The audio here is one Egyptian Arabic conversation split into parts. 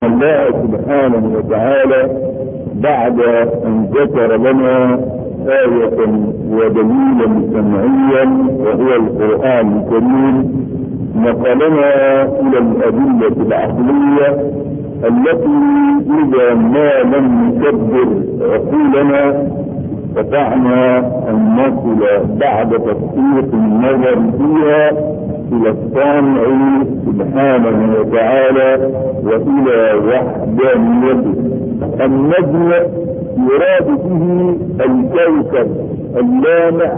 الله سبحانه وتعالى بعد ان ذكر لنا آية ودليلا سمعيا وهو القرآن الكريم نقلنا إلى الأدلة العقلية التي إذا ما لم نكبر عقولنا استطعنا أن نصل بعد تدقيق النظر فيها إلى الصانع سبحانه وتعالى وإلى وحدانيته النجم يراد به الكوكب اللامع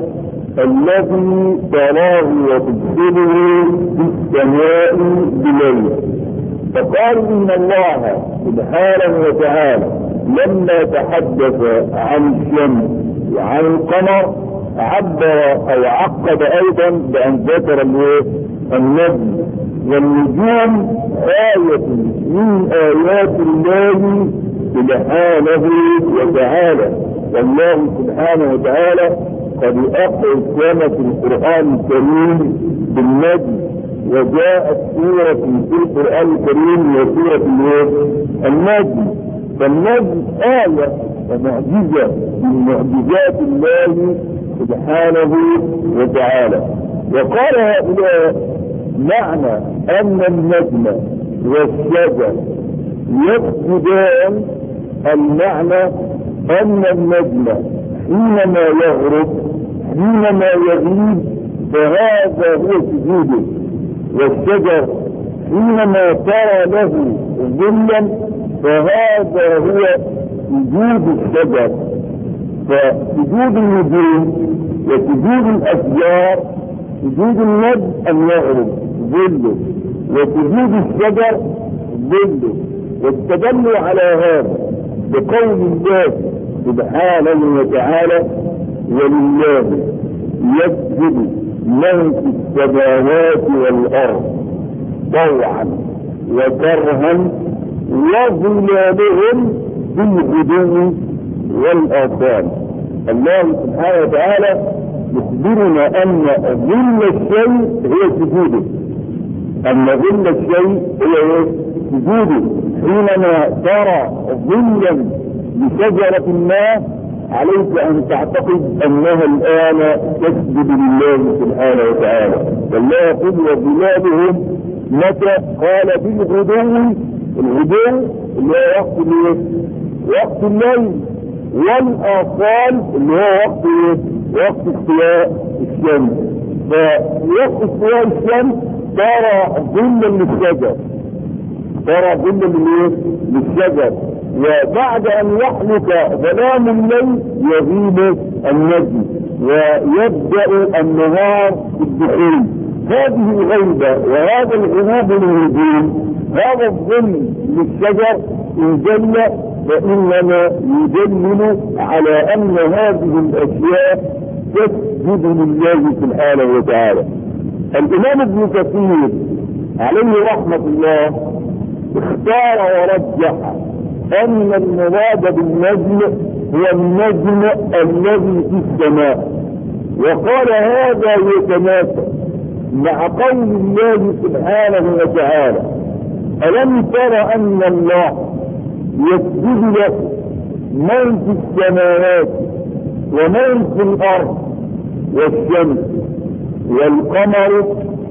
الذي تراه وتبصره في السماء بليل فقالوا ان الله سبحانه وتعالى لما تحدث عن الشمس وعن القمر عبر او عقد ايضا بان ذكر النجم والنجوم آية من آيات الله سبحانه وتعالى والله سبحانه وتعالى قد أقسم في القرآن الكريم بالنجم وجاءت سورة في القرآن الكريم وسورة النجم فالنجم آية ومعجزة من معجزات الله سبحانه وتعالى وقال هؤلاء معنى أن النجم والشجر يفقدان المعنى أن النجم حينما يغرب حينما يغيب فهذا هو سجوده والشجر حينما ترى له ظلا فهذا هو سجود الشجر فسجود النجوم وسجود الاشجار سجود النجم ان يغرب ظله وسجود الشجر ظله واستدلوا على هذا بقول الله سبحانه وتعالى ولله يسجد من في السماوات والارض طوعا وكرها وظلالهم بالغدو والاصال الله سبحانه وتعالى يخبرنا ان ظل الشيء هو سجوده ان ظل الشيء هو سجوده حينما ترى ظلا لشجرة ما عليك ان تعتقد انها الان تسجد لله سبحانه وتعالى والله يقول وظلالهم متى قال بالغدو الغدو اللي هو وقت الايه؟ وقت الليل والاصال اللي هو وقت ايه؟ وقت استواء الشمس فوقت استواء الشمس ترى ظلا للشجر ترى ظلا للايه؟ للشجر وبعد ان يحلق ظلام الليل يغيب النجم ويبدا النهار بالدخول هذه الغيبه وهذا الغروب للنجوم هذا الظل للشجر ان جل فانما يدلل على ان هذه الاشياء تسجد لله سبحانه وتعالى الامام ابن كثير عليه رحمه الله اختار ورجح ان المراد بالنجم هو النجم الذي في السماء وقال هذا يتناسب مع قول الله سبحانه وتعالى الم تر ان الله يسجد له من في السماوات ومن في الارض والشمس والقمر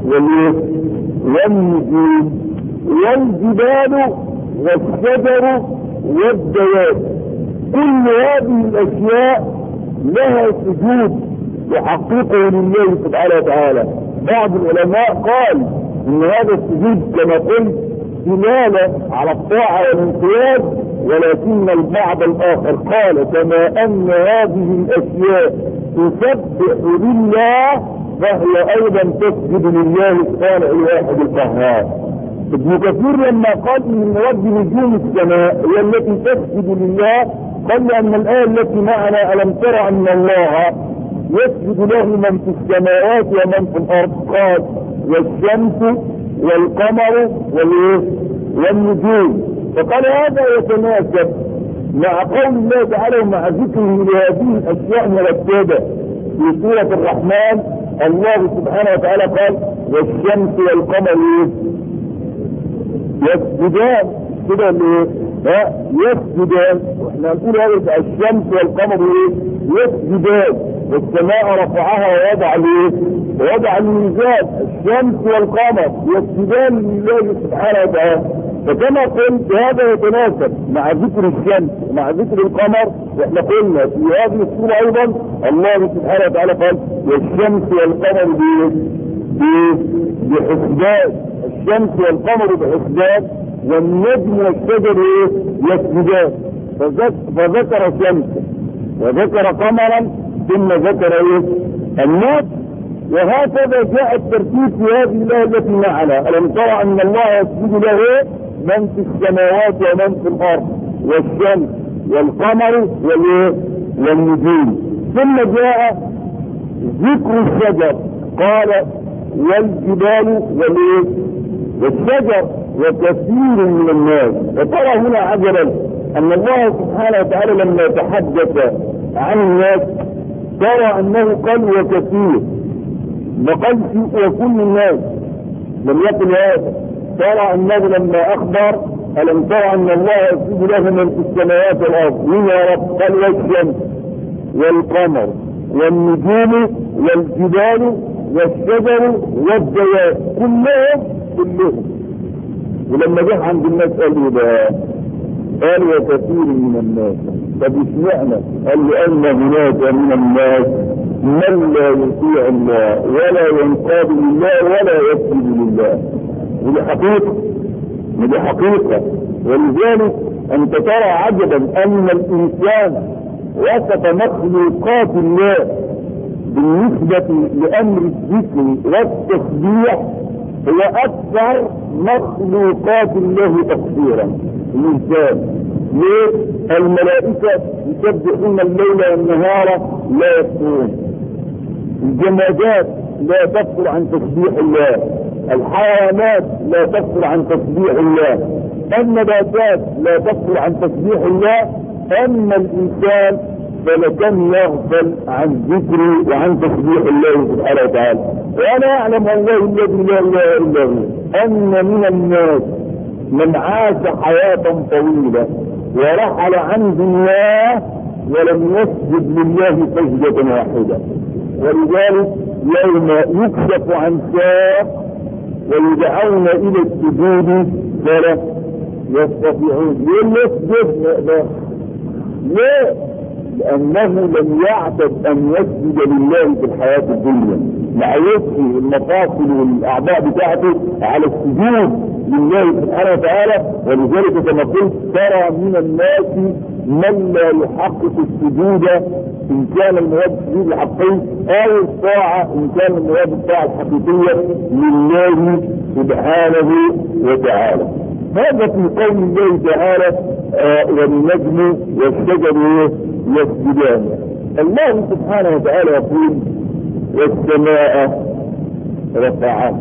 والنجوم والجبال والشجر والدواب كل هذه الاشياء لها سجود يحققه لله سبحانه وتعالى بعض العلماء قال ان هذا السجود كما قلت دلالة على الطاعة والانقياد ولكن البعض الاخر قال كما ان هذه الاشياء تسبح لله فهي ايضا تسجد لله الصالح الواحد القهار ابن كثير لما قال ان مراد نجوم السماء هي التي تسجد لله قال ان الايه التي معنا الم ترى ان الله يسجد له من في السماوات ومن في الارض قال والشمس والقمر والنجوم فقال هذا يتناسب مع قول الله تعالى ومع ذكره لهذه الاشياء مرتبه في سوره الرحمن الله سبحانه وتعالى قال والشمس والقمر يسجدان كده اللي ها يسجدان واحنا هنقول هذا الشمس والقمر ايه يسجدان والسماء رفعها ووضع الايه ووضع الميزان الشمس والقمر يسجدان لله سبحانه وتعالى فكما قلت هذا يتناسب مع ذكر الشمس مع ذكر القمر واحنا قلنا في هذه السورة ايضا الله سبحانه وتعالى قال والشمس والقمر بايه بحسبان الشمس والقمر بحسبان والنجم والشجر ايه يسجدان فذكر شمسا وذكر قمرا ثم ذكر ايه النجم وهكذا جاء الترتيب في هذه الايه التي معنا الم ترى ان الله يسجد له من في السماوات ومن في الارض والشمس والقمر والايه والنجوم ثم جاء ذكر الشجر قال والجبال والايه والشجر وكثير من الناس وترى هنا عجبا ان الله سبحانه وتعالى لما يتحدث عن الناس ترى انه قال وكثير ما قالش وكل الناس لم يقل هذا ترى انه لما اخبر الم ترى ان الله يسجد له من في السماوات والارض مين يا رب قال والشمس والقمر والنجوم والجبال والشجر والدواب كلهم كلهم ولما جه عند الناس قال له ده قال وكثير من الناس طب اشمعنى؟ قال لان هناك من الناس من لا يطيع الله ولا ينقاد لله ولا يسجد لله ودي حقيقه ودي حقيقه ولذلك انت ترى عجبا ان الانسان وسط مخلوقات الله بالنسبة لأمر الذكر والتسبيح هو أكثر مخلوقات الله تقصيرا الإنسان ليه؟ الملائكة يسبحون الليل والنهار لا يكفرون الجمادات لا تكفر عن تسبيح الله الحيوانات لا تكفر عن تسبيح الله النباتات لا تكفر عن تسبيح الله اما الانسان فلكم يغفل عن ذكره وعن تسبيح الله سبحانه وتعالى وانا اعلم الله الذي لا اله الا هو ان من الناس من عاش حياة طويلة ورحل عن دنياه ولم يسجد لله سجدة واحدة ولذلك يوم يكشف عن ساق ويدعون الى السجود فلا يستطيعون ليه يسجد لا ليه لانه لم يعتد ان يسجد لله في الحياة الدنيا مع يسقي المفاصل والاعضاء بتاعته على السجود لله سبحانه وتعالى ولذلك كما قلت ترى من الناس من لا يحقق السجود ان كان المراد السجود الحقيقي او الطاعة ان كان المراد الطاعة الحقيقية لله سبحانه وتعالى هذا في قول الله تعالى آه والنجم والشجر يسجدان الله سبحانه وتعالى يقول والسماء رفعها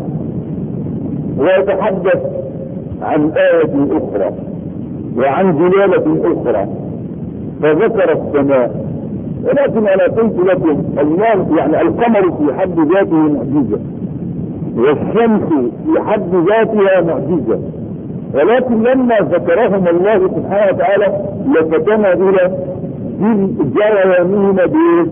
ويتحدث عن آية أخرى وعن دلالة أخرى فذكر السماء ولكن أنا قلت لكم الله يعني القمر في حد ذاته معجزة والشمس في حد ذاتها معجزة ولكن لما ذكرهم الله سبحانه وتعالى لفتنا إلى جريانهما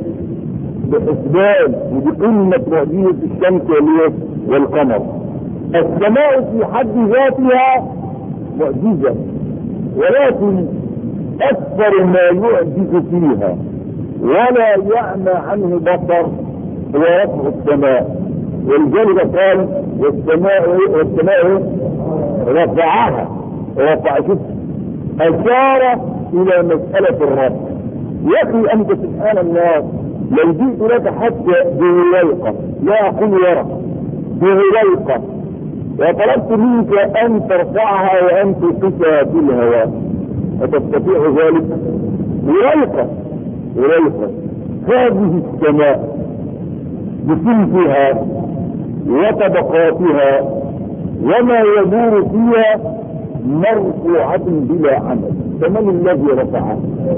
بحسبان وبقمة معجزة الشمس والقمر السماء في حد ذاتها معجزة ولكن أكثر ما يعجز فيها ولا يعمى عنه بصر هو رفع السماء ولذلك قال والسماء والسماء رفعها رفع شوف أشار إلى مسألة الرفع يا أخي أنت سبحان الله لو جئت لك حتى بهليقة لا أقول ورق بهليقة وطلبت منك أن ترفعها وأن تلقفها في الهواء أتستطيع ذلك؟ هليقة هليقة هذه السماء بصنفها وطبقاتها وما يدور فيها مرفوعة بلا عمل فمن الذي رفعها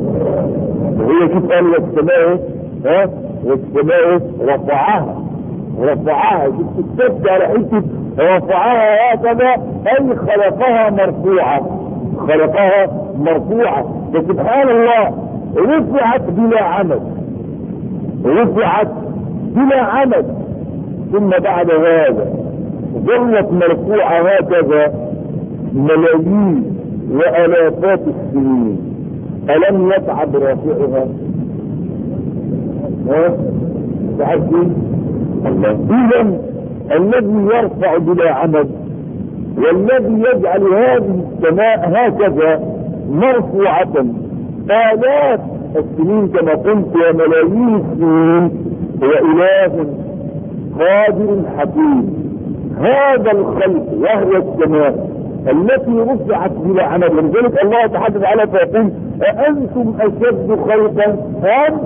وهي شوف قال والسماء ها والسماء رفعها رفعها شوف السبت على حته رفعها هكذا اي خلقها مرفوعة خلقها مرفوعة فسبحان الله رفعت بلا عمد رفعت بلا عمد ثم بعد هذا ظلت مرفوعة هكذا ملايين والافات السنين الم يتعب رافعها ها تعرفين الله اذا الذي يرفع بلا عمد والذي يجعل هذه السماء هكذا مرفوعة آلاف السنين كما قلت وملايين السنين هو إله قادر حكيم هذا الخلق وهو السماء التي رفعت بلا عمل ولذلك الله تحدث على فيقول أأنتم أشد خلقا أم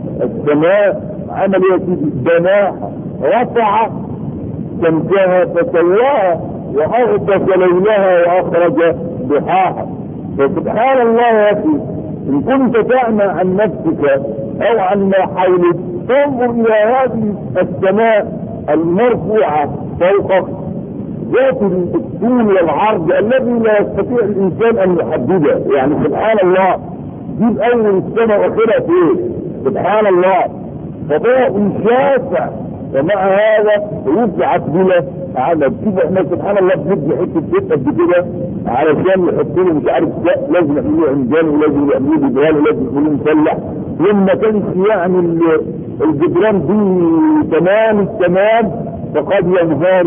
السماء عمل يا سيدي بناها رفع سمكها فسواها وأغطش ليلها وأخرج ضحاها فسبحان الله يا أخي إن كنت تعمى عن نفسك أو عن ما حولك انظر إلى هذه السماء المرفوعة فوقك ذات الطول والعرض الذي لا يستطيع الإنسان أن يحدده يعني سبحان الله جيب أول السماء وآخرها فين سبحان الله فضاء شاسع ومع هذا رفعت بلا عدد كده احنا سبحان الله بنبني حته بيت قد كده علشان يحط له مش عارف لازم يعملوا عمدان ولازم يعملوا جدران ولازم يعملوا مسلح لما كانش يعني الجدران دي تمام التمام فقد ينهار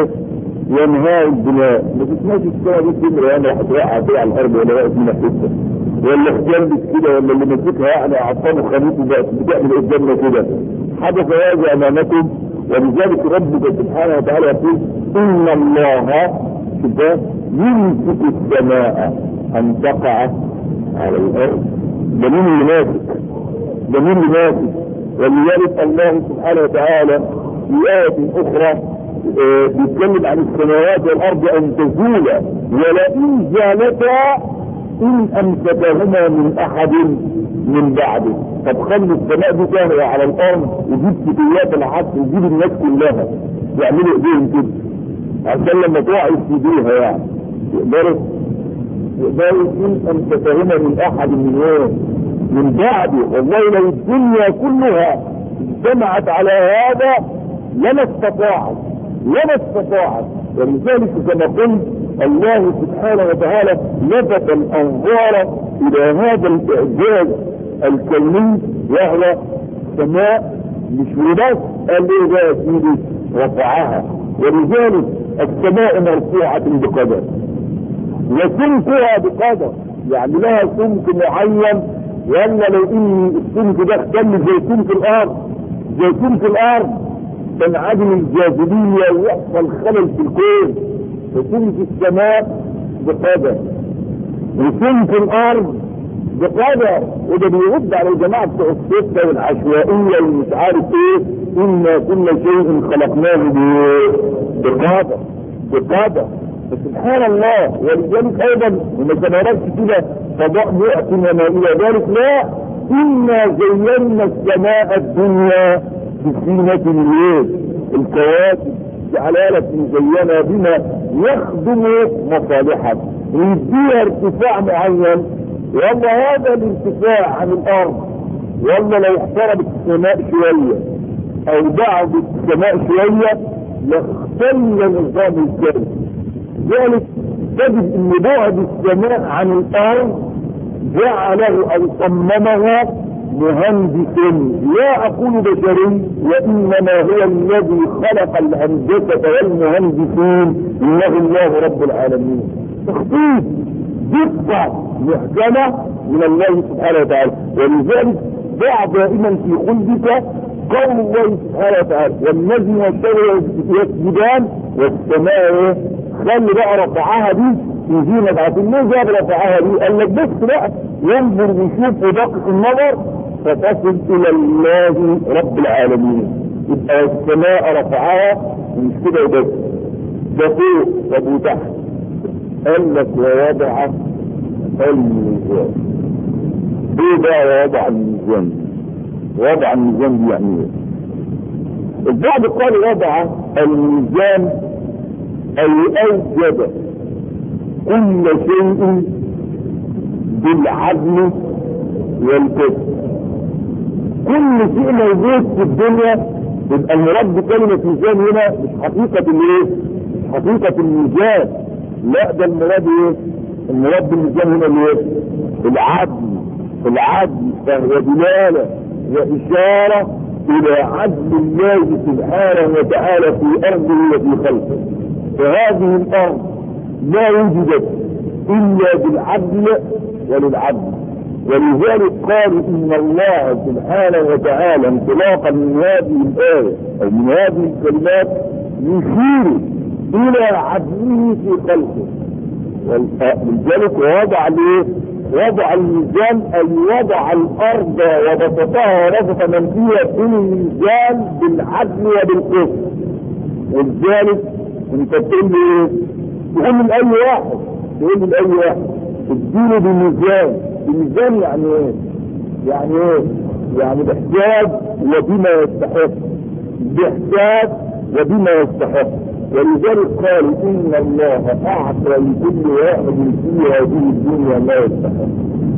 ينهار البناء ما تسمعش السنه دي تمر يعني راح توقع كده على الارض ولا واقف من حته ولا اختلت كده ولا اللي ماسكها يعني عطانه خليته بقت بتعمل قدامنا كده حدث هذا امامكم ولذلك ربك سبحانه وتعالى يقول ان الله كده يمسك السماء ان تقع على الارض ده مين اللي ماسك ده مين اللي ماسك ولذلك الله سبحانه وتعالى في آية أخرى بيتكلم عن السماوات والأرض أن تزولا ولئن زالتا إن أمسكهما من أحد من بعده طب خلي السماء دي تهوى على الأرض وجيب فتيات العصر وجيب الناس كلها يعملوا إيديهم كده عشان لما تقع يفيدوها يعني يقدروا يقدروا إن أمسكهما من أحد من إيه؟ من بعده والله لو الدنيا كلها اجتمعت على هذا لما استطاعت لما استطاعت ولذلك كما قلت الله سبحانه وتعالى لفت الانظار الى هذا الاعجاز الكوني وهو سماء مش وبس قال ايه بقى يا سيدي رفعها ولذلك السماء مرفوعة بقدر وسمكها بقدر يعني لها سمك معين ولا لو ان السمك ده اختل زي سمك الارض زي سمك الارض تنعدم الجاذبية ويحصل خلل في الكون وسمك السماء بقدر وسمك الارض بقدر وده بيرد على الجماعة بتوع الستة والعشوائية ومش عارف ايه إنا كل شيء خلقناه بقدر بقدر فسبحان الله ولذلك ايضا وما تنركش كده فضاء مؤت وما الى ذلك لا انا زينا السماء الدنيا بزينة الليل الكواكب جعلالة مزينة بما يخدم مصالحك ويديها ارتفاع معين والله هذا الارتفاع عن الارض والله لو اقتربت السماء شوية او بعدت السماء شوية لاختل نظام الكون ذلك تجد ان بعد السماء عن الارض جعله او صممه مهندس لا اقول بشري وانما هو الذي خلق الهندسة والمهندسين انه الله رب العالمين تخطيط دقة محكمة من الله سبحانه وتعالى ولذلك ضع دائما في قلبك قول الله سبحانه وتعالى والنجم والشجر يسجدان والسماء خلي بقى رفعها دي في زينة عشان ليه جاب رفعها دي قال لك بس بقى ينظر ويشوف ودقق النظر فتصل الى الله رب العالمين يبقى السماء رفعها مش كده وبس ده فوق طب وتحت قال لك ووضع الميزان ايه بقى وضع الميزان وضع الميزان دي يعني ايه البعض قال وضع الميزان اي اوجد كل شيء بالعدل والقسط كل شيء موجود في الدنيا يبقى المراد بكلمة ميزان هنا مش حقيقة الايه؟ مش حقيقة الميزان لا ده المراد ايه؟ المراد بالميزان هنا الايه؟ العدل العدل فهو دلالة وإشارة إلى عدل الله سبحانه وتعالى في أرضه وفي خلقه فهذه الأرض لا وجدت إلا بالعدل وللعدل ولذلك قال إن الله سبحانه وتعالى انطلاقا من هذه الآية أو من هذه الكلمات يشير إلى عدله في خلقه ولذلك وضع ليه وضع الميزان اي وضع الارض وبسطها ورفق من فيها في الميزان بالعدل وبالقسط ولذلك انت تقول لي ايه؟ تقول من اي واحد تقول من اي واحد اديله بميزان بميزان يعني ايه؟ يعني ايه؟ يعني بحساب وبما يستحق بحساب وبما يستحق ولذلك قال ان الله اعطى لكل واحد في هذه الدنيا ما يستحق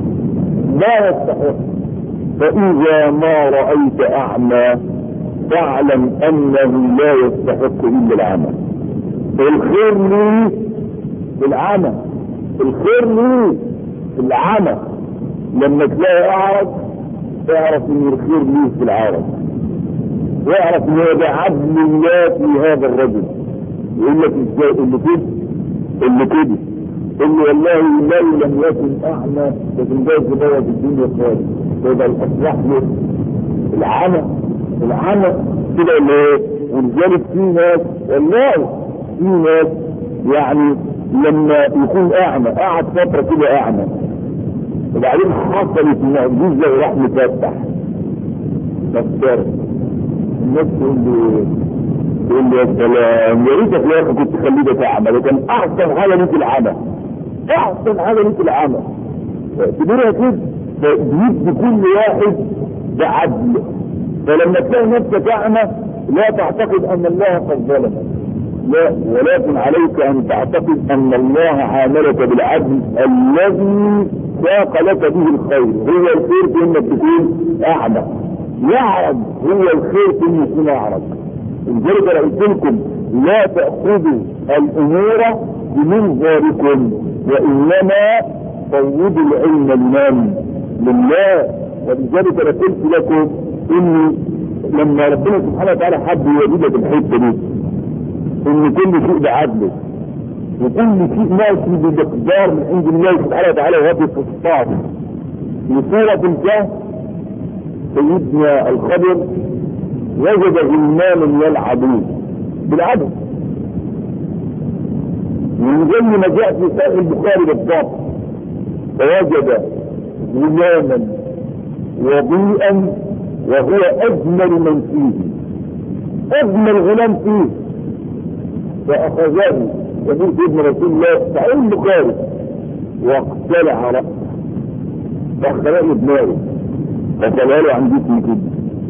ما يستحق فاذا ما رايت اعمى فاعلم انه لا يستحق الا العمى الخير ليه بالعمى الخير ليه بالعمى لما تلاقي اعرج اعرف ان الخير ليه في العرج واعرف ان هذا عدل الله في هذا الرجل يقول لك ازاي اللي كده اللي كده اللي والله لو لم يكن اعمى لكن ده بقى في الدنيا خالص يبقى الاصلاح له العمى العمى كده اللي ايه ولذلك في ناس والله في ناس يعني لما يكون اعمى قعد فتره كده اعمى وبعدين حصلت معجزه وراح مفتح فكر الناس تقول لي تقول لي يا سلام يا ريتك يا اخي كنت خليك تعمى ده كان احسن حاجه ليك العمى احسن حاجه ليك العمى اعتبرها كده بيدي كل واحد بعدل فلما تلاقي نفسك اعمى لا تعتقد ان الله قد ظلمك لا ولكن عليك ان تعتقد ان الله عاملك بالعدل الذي ساق لك به الخير هو الخير في انك تكون اعمى يعرض هو الخير في انك تكون اعرض لذلك انا قلت لكم لا تاخذوا الامور بمنظاركم وانما فوضوا العلم لمن لله ولذلك انا قلت لكم ان لما ربنا سبحانه وتعالى حب يوجدك الحته دي ان كل شيء بعدله وكل شيء ماشي بمقدار من عند الله سبحانه وتعالى وهذه القصصات في سورة الكهف سيدنا الخضر وجد غلمان يلعبون بالعدل من زي ما جاء في صحيح البخاري بالضبط فوجد غلاما وضيئا وهو اجمل من فيه اجمل غلام فيه فاخذه يقول ابن رسول الله صحيح البخاري واقتلع راسه فاختلق دماغه فقال له عن جسمي كده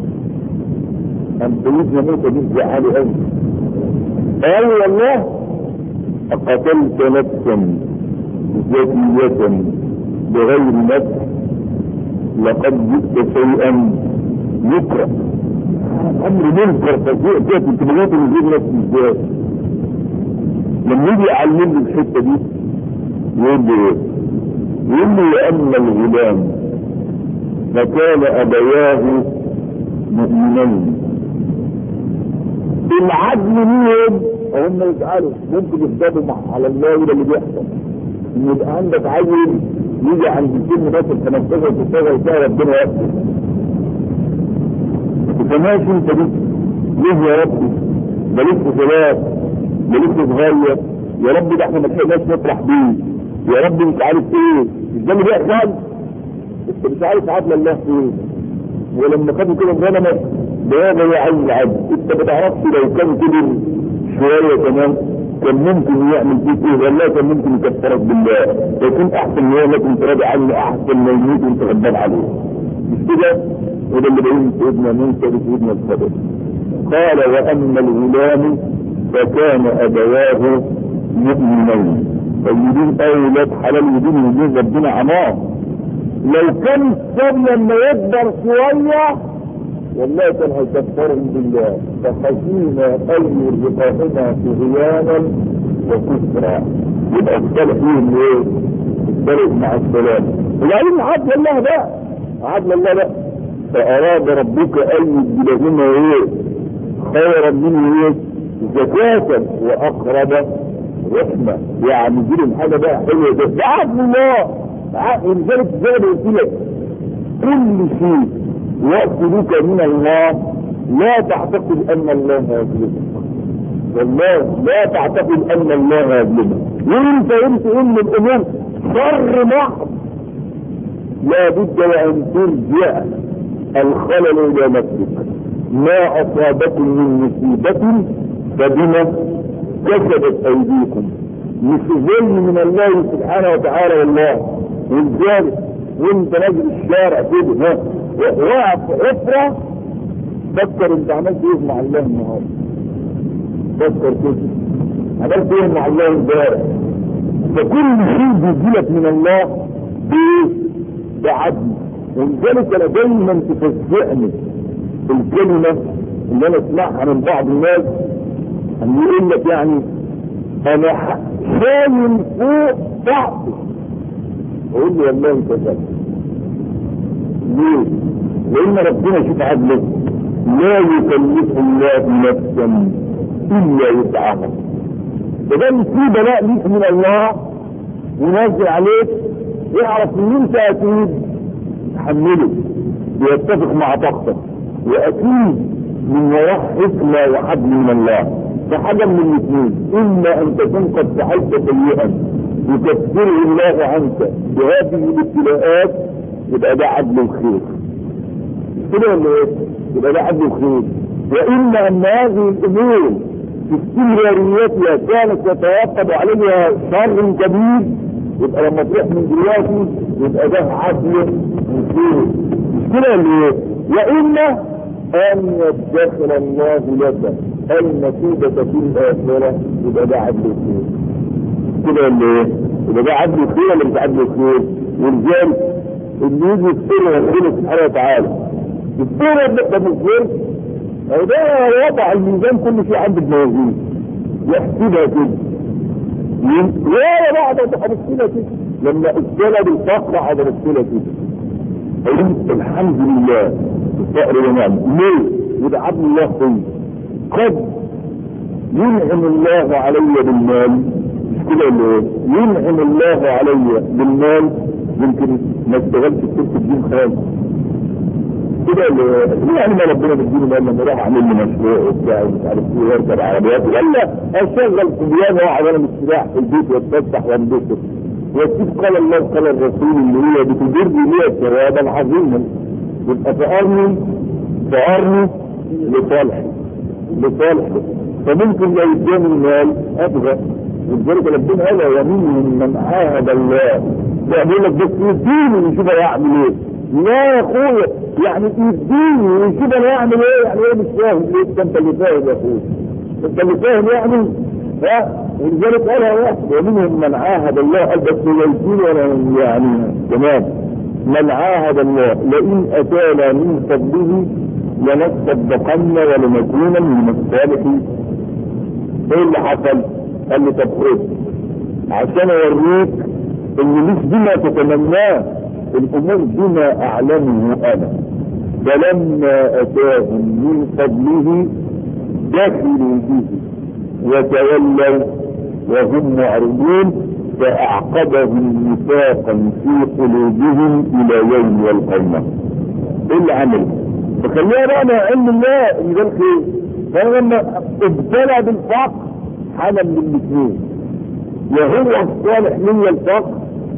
أم سيدنا موسى دي زعله قوي قال والله أقتلت نفسا زكية بغير نفس لقد جئت شيئا يكره امر منكر فشيء كده انت بغيت من غير نفس ازاي لما يجي يعلمني الحته دي يقول لي ايه؟ يقول لي لان الغلام فكان ابواه مؤمنين بالعدل ليهم هم يفعلوا ممكن يفضلوا مع على الله وده اللي بيحصل ان يبقى عندك عيل يجي عند السن بس 15 16 سنه ربنا يقبل ما تفهمهاش انت دي ليه يا ربي ده لسه شباب ده لسه صغير يا رب ده احنا ما لحقناش نفرح بيه يا رب مش عارف ايه مش ده اللي بيحصل انت مش عارف عدل الله فين ولما خدوا كده ظلمت ده هذا هو عين العدل انت ما تعرفش لو كان كده شويه كمان كان ممكن يعمل فيك ايه والله كان ممكن يكفرك بالله يكون احسن من يوم لكن تراضي عنه احسن ما يموت وانت غضبان عليه مش كده وده اللي بين سيدنا موسى وسيدنا الصدر قال واما الغلام فكان ابواه مؤمنين طيبين اولاد حلال ودين ودين ربنا عماه لو كان السب لما يكبر شوية والله كان هيكفرهم بالله فخشينا ان يرزقهما طغيانا وكفرا يبقى الصالح فيهم ايه؟ الصالح مع السلام وبعدين عدل الله بقى عدل الله بقى فاراد ربك ان يبدلهما ايه؟ خيرا منه ايه؟ زكاة واقرب رحمة يعني يجيلهم حاجة بقى حلوة ده ده عدل الله ولذلك زي ما قلت لك كل شيء يأتي من الله لا تعتقد ان الله يظلمك والله لا تعتقد ان الله يظلمك وانت قلت ان الامور شر محض لا بد وان ترجع الخلل الى نفسك ما اصابكم من مصيبة فبما كسبت ايديكم مش ظلم من الله سبحانه وتعالى والله ولذلك وانت نازل الشارع كده ها واقع في حفرة فكر انت عملت ايه مع الله النهارده فكر كده عملت ايه مع الله امبارح فكل شيء بيجيلك من الله بايه؟ بعدل ولذلك انا دايما تفزعني الكلمة اللي انا اسمعها من بعض الناس ان يقول لك يعني انا شايل فوق ضعفي اقول له والله كذلك ليه؟ لان ربنا شوف عدله لا يكلف الله نفسا الا وسعها فده في بلاء ليك من الله ينزل عليك اعرف ان انت اكيد تحمله ويتفق مع طاقتك واكيد من وراه حكمه وحبل من الله فحاجه من الاثنين اما ان تكون قد فعلت سيئا يكفره الله عنك بهذه الابتلاءات يبقى ده عدل وخير كده ولا ايه؟ يبقى ده عدل وخير واما ان هذه الامور في استمراريتها كانت يتوقف عليها شر كبير يبقى لما تروح من دلوقتي يبقى ده عدل وخير مش كده ولا ايه؟ واما ان يدخر الله لك المثوبة في الاخرة يبقى ده عدل وخير كده ولا ايه؟ يبقى ده عدل وخير ولا مش عدل وخير؟ ولذلك اللي يجي يذكره ربنا سبحانه وتعالى يذكره ده مش أو ده وضع الميزان كل شيء عند الموازين يحسبها كده ولا بعد تحرسلها كده لما ابتلى بالفقر على رسولها كده قلت الحمد لله الفقر ونعم ليه؟ وده عبد الله خير قد ينعم الله علي بالمال مش كده ولا ايه؟ ينعم الله علي بالمال يمكن ما اشتغلتش في سلك الدين خالص كده اللي يعني ما ربنا بيديني مال لما راح اعمل لي مشروع وبتاع ومش عارف ايه واركب عربيات ولا اشغل صبيان واقعد انا مستريح في البيت واتفسح وانبسط واسيب قال الله قال الرسول اللي هي بتدرني ليا ثوابا عظيما يبقى فقرني فقرني لصالحي لصالحي فممكن لو اداني المال ابغى ولذلك ربنا قال ومنهم من عاهد الله لا بيقول لك بس يديني ونشوف هيعمل ايه لا يا اخويا يعني يديني ونشوف انا هعمل ايه يعني ايه مش فاهم ليه ده انت اللي فاهم يا اخويا انت اللي فاهم يعني ها ولذلك قالها واحد ومنهم من عاهد الله قال بس يديني وانا يعني تمام من عاهد الله لئن اتانا من فضله لنصدقن ولنكون من الصالحين ايه اللي حصل؟ قال لي طب خد عشان اوريك ان مش بما تتمناه الامور بما اعلمه انا فلما اتاهم من فضله دخلوا به وتولوا وهم معرضون فاعقبهم نفاقا في قلوبهم الى يوم يلقونه ايه اللي عمل فخليها بقى مع علم الله ان ده الخير فلما ابتلى بالفقر حاله من الاثنين يا هو الصالح من الفقر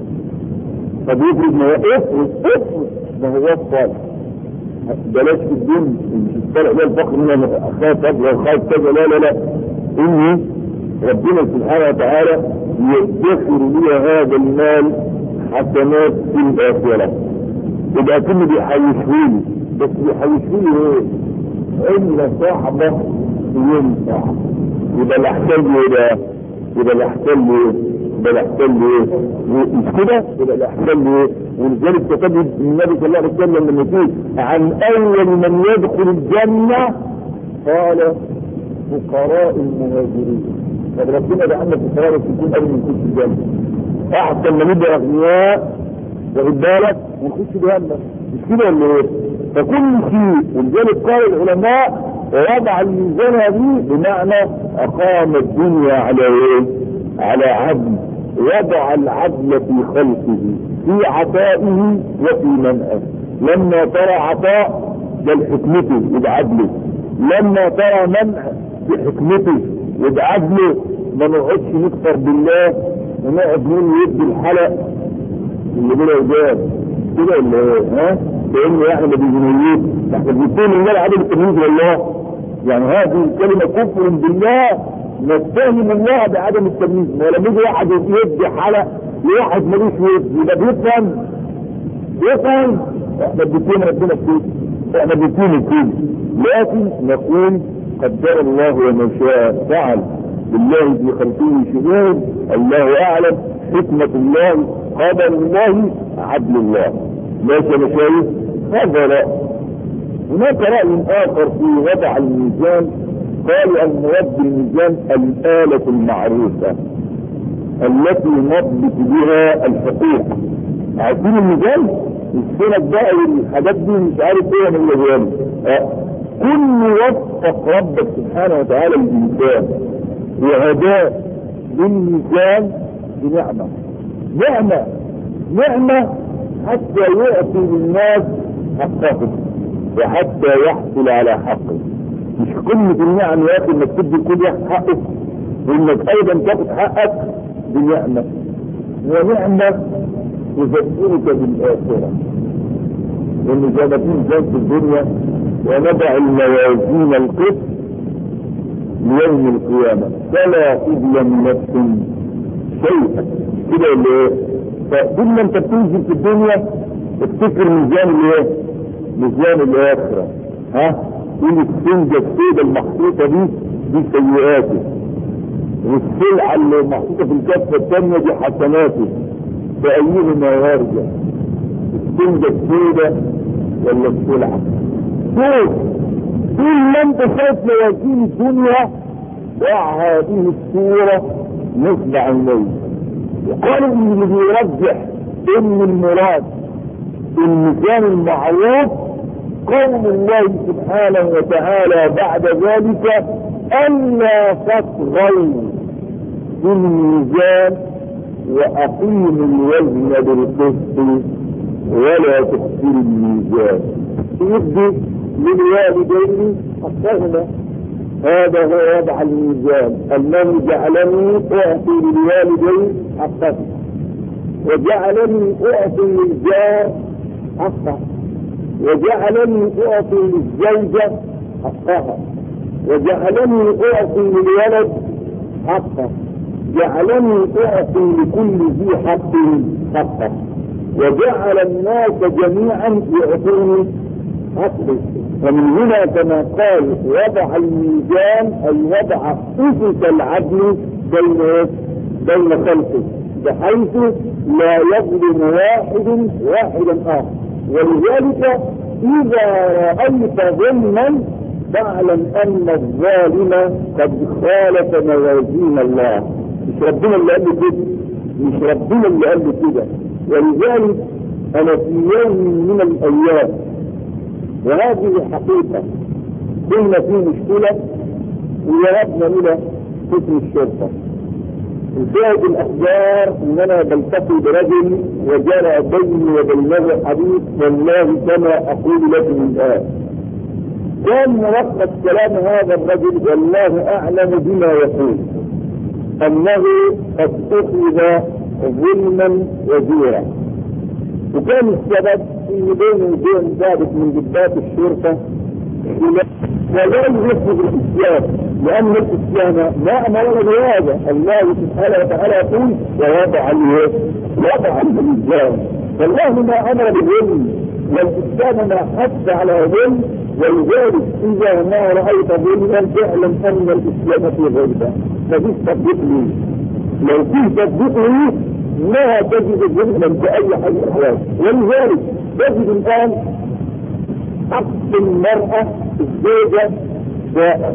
فبيفرض ما هو افرض افرض ما هو الصالح بلاش في الدين مش الصالح ده الفقر من انا خايف ابغى خايف كذا لا لا لا اني ربنا سبحانه وتعالى يدخر لي هذا المال حسنات في الاخره يبقى كله بيحوشهولي بس بيحوشهولي ايه؟ علة صعبة في يوم صعب يبقى الاحسان ايه بقى؟ يبقى الاحسان ايه؟ يبقى الاحسان لايه؟ مش كده؟ يبقى الاحسان لايه؟ ولذلك كتب النبي صلى الله عليه وسلم لما يقول عن اول من يدخل الجنه قال فقراء المهاجرين طب ربنا ده عندك فقراء بس يكون قبل ما يخش الجنه احسن ما نبقى اغنياء واخد بالك ونخش جهنم مش كده ولا ايه؟ فكل شيء ولذلك قال العلماء ووضع الميزان هذه بمعنى اقام الدنيا على ايه؟ على عدل وضع العدل في خلقه في عطائه وفي منعه لما ترى عطاء ده لحكمته وبعدله لما ترى منع بحكمته وبعدله ما نقعدش نكفر بالله ونقعد نقول يدي الحلق اللي بلا اجاب كده ولا ايه ها كانه يعني ما بيجنيوش احنا بنقول ان عدم التمييز والله يعني هذه الكلمه كفر بالله نتهم الله بعدم التمييز ولما يجي واحد يدي حلق لواحد ملوش يد يبقى بيفهم بيفهم احنا بنتهم ربنا كتير احنا بنتهم كتير لكن نقول قدر الله وما شاء فعل بالله في خلقه شهود الله اعلم حكمة الله قدر الله عدل الله ماشي يا مشايخ هذا رأي هناك رأي آخر في وضع الميزان قال المرد بالميزان الآلة المعروفة التي نضبط بها الحقوق عارفين الميزان السنة بقى والحاجات دي مش عارف ايه من الجوال كل وفق ربك سبحانه وتعالى الإنسان وهداه بالميزان بنعمة نعمة نعمة حتى يعطي للناس حقهم وحتى يحصل على حقه مش قمة النعم يا اخي انك تدي كل واحد حقه وانك ايضا تاخد حقك بنعمة ونعمة تذكرك بالاخرة لان زي ما في في الدنيا ونضع الموازين القسط ليوم القيامة فلا تظلم نفس شيئا كده ولا ايه؟ فكل ما انت بتنزل في الدنيا افتكر ميزان الايه؟ ميزان الاخره ها؟ تقول السنجه السوداء المحطوطه دي دي سيئاته والسلعه اللي محطوطه في الكفه الثانيه دي حسناته فايهما يرجع؟ السنجه السوداء ولا السلعه؟ شوف طول ما انت شايف موازين الدنيا ضع هذه الصوره نصب عينيك وقالوا ان اللي بيرجح ان المراد الميزان المعروف قول الله سبحانه وتعالى بعد ذلك الا تطغوا في الميزان واقيموا الوزن بالقسط ولا تخسروا الميزان يدي للوالدين حقهما هذا هو وضع الميزان انه جعلني اعطي للوالدين حقه وجعلني اعطي للجار حقه وجعلني اعطي للزوجة حقها وجعلني اعطي للولد حقه جعلني اعطي لكل ذي حق حقه وجعل الناس جميعا يعطوني حقه ومن هنا كما قال وضع الميزان اي وضع اسس العدل بين بين خلقه بحيث لا يظلم واحد واحدا اخر ولذلك اذا رايت ظلما فاعلم ان الظالم قد خالف موازين الله مش ربنا اللي قال له كده مش ربنا اللي قال له كده ولذلك انا في يوم من الايام وهذه حقيقة كنا في مشكلة وذهبنا إلى قسم الشرطة وشاهد الأخبار أن أنا بلتقي برجل وجرى بيني وبينه حديث والله كما أقول لكم الآن كان ملخص كلام هذا الرجل والله أعلم بما يقول أنه قد أخذ ظلما وزورا وكان السبب ان بينه وبين ضابط من ضباط الشرطة ولا يفرض الاسلام لان الاسلام ما امرنا بهذا الله سبحانه وتعالى يقول ووضع الايه؟ وضع الميزان فالله ما امر بالظلم والاسلام ما حث على ظلم ولذلك اذا ما رايت ظلما فاعلم ان الاسلام في غيبه مفيش تطبيق ليه لو كنت تصدقه ما تجد جهلا بأي حال من الأحوال ولذلك تجد الآن حق المرأة الزوجة سائر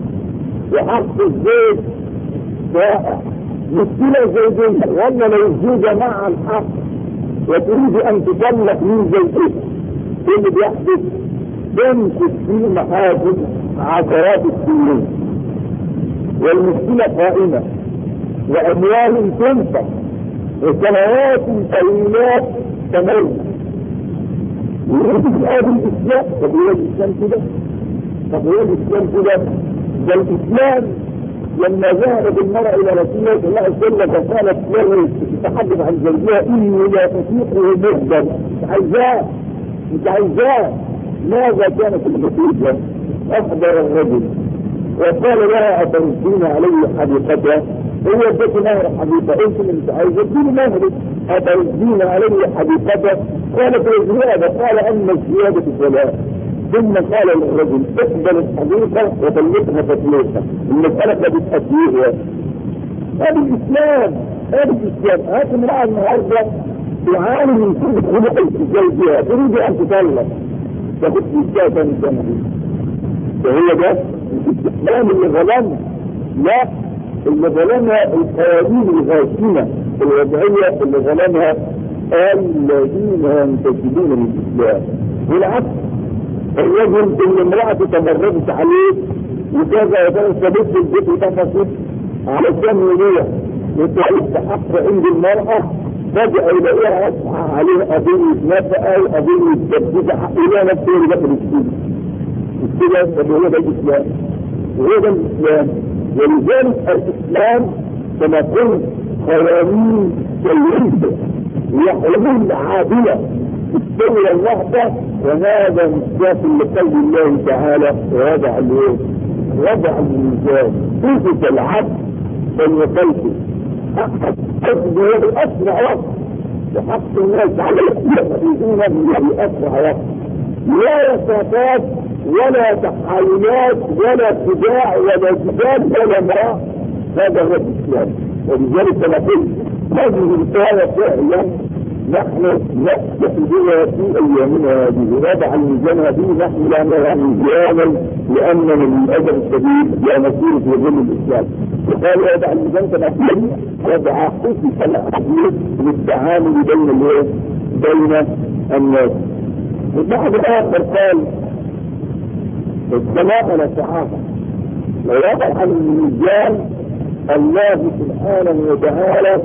وحق الزوج سائر مشكلة زوجية ولا لو الزوجة مع الحق وتريد أن تطلق من زوجها ايه اللي بيحدث؟ تمسك في محاجم عشرات السنين والمشكلة قائمة وأموال تنفق وسنوات طويلات تمر ويريد الآن الإسلام طب هو الإسلام كده طب هو الإسلام كده ده الإسلام لما ذهب بالمرأة إلى رسول الله صلى الله عليه وسلم فقالت له تتحدث عن زوجها إني لا أطيقه مهدا مش عايزاه مش عايزاه ماذا كانت النتيجة؟ أحضر الرجل وقال لها أتردين علي حديقتها هو اديت مهر حديقة انت اللي مش عايز اديني مهر أتردين علي حديقتها قالت وزيادة قال أما الزيادة فلا ثم قال للرجل اقبل الحديقة وطلقها تطليقا المسألة لا بتأتيه هذا الإسلام هذا الإسلام هذه امرأة النهاردة تعاني من كل خلق زوجها تريد أن تطلق تاخد في الساعة من سنة فهو ده الإسلام اللي ظلمنا لا اللي ظلمها القوانين الغاشمة الوضعية اللي ظلمها الذين ينتسبون للإسلام والعكس الرجل اللي امرأته تمردت عليه وكذا وكذا سابت البيت وتفصل علشان يبيع وتعيش حق عند المرأة فجأة يلاقيها يسعى عليه قضية نفقة وقضية تبديد حق إلى نفسه اللي داخل السجن. السجن طب هو ده الإسلام. وهو ده الإسلام. ولذلك الإسلام كما قلت قوانين سيئة وحلول عادلة الدولة الوحدة وهذا مصداق لقول الله تعالى وضع الايه؟ وضع الميزان كيف العبد بل وكيف حسب هو بأسرع وقت وحق الناس على يستفيدون به بأسرع وقت لا وساطات ولا تحايلات ولا خداع ولا جدال ولا امرأة هذا هو الإسلام ولذلك نقول هذه الآية فعلا نحن نفتح بها في ايامنا هذه وضع الميزان هذه نحن لا نرى ميزانا لاننا للاسف الشديد لا نسير في ظل الاسلام وقال وضع الميزان كما وضع خصوص الاحاديث للتعامل بين الايه؟ بين الناس البعض الاخر قال السماء لا تعافى لو وضع الميزان الله سبحانه وتعالى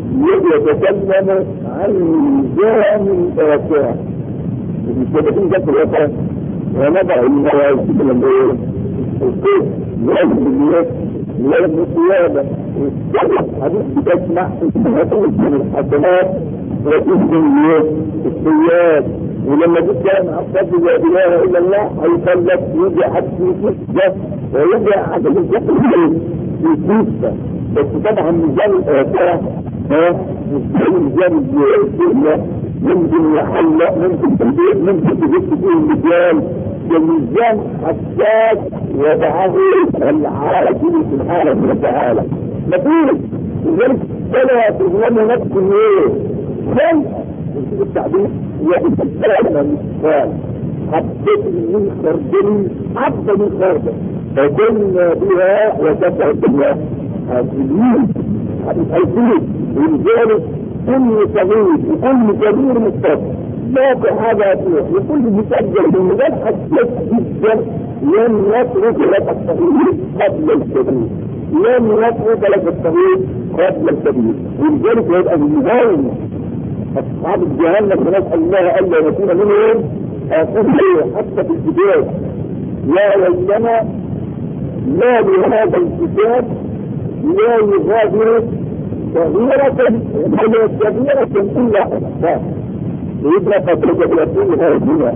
يتكلم عن ميزان الآثار المستفيدين جت الآثار ونضع الموازين من ايه؟ القيس يجب الناس يجب القيادة حديث بتسمع من الحسنات وتسمع السيئات ولما جيت كلام عبد لا اله الا الله هيخلك يجي حد في ده ويجي حد في في كيسه بس طبعا ميزان الاثار ها ميزان الدنيا ممكن يحلق ممكن تنبيه ممكن تجد فيه الميزان الميزان حساس وضعه العالم سبحانه وتعالى مفيش لذلك فلا تظلم نفس ايه شيء التعبير يتكلم المثال حبيت من خردل حبة من خردل فكنا بها وتسع الدنيا الدين الفلوس ولذلك كل صغير وكل كبير مستقبل باقي حاجة فيه وكل مسجل بالمجال حساس جدا لم يترك لك الصغير قبل الكبير لم يترك لك الصغير قبل الكبير ولذلك يبقى المهاون أصحاب الجهنم نسأل الله ألا يكون منهم أقول حتى في الكتاب يا ويلنا ما لهذا الكتاب لا يغادر صغيرة ولا كبيرة إلا أحسان سيدنا قد يقول هذه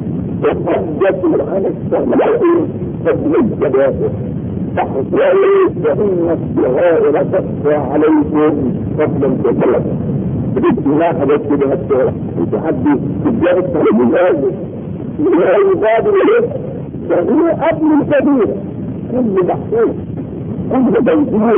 وحجت عن السماء قد الجبابر فاحذروا فإن الصغائر تخفى عليكم قبل الكبيرة لا حدث كده الصورة التحدي تجاه التحدي لازم لا يقابل ايه صغير قبل الكبير كل محسوس كل تنزيل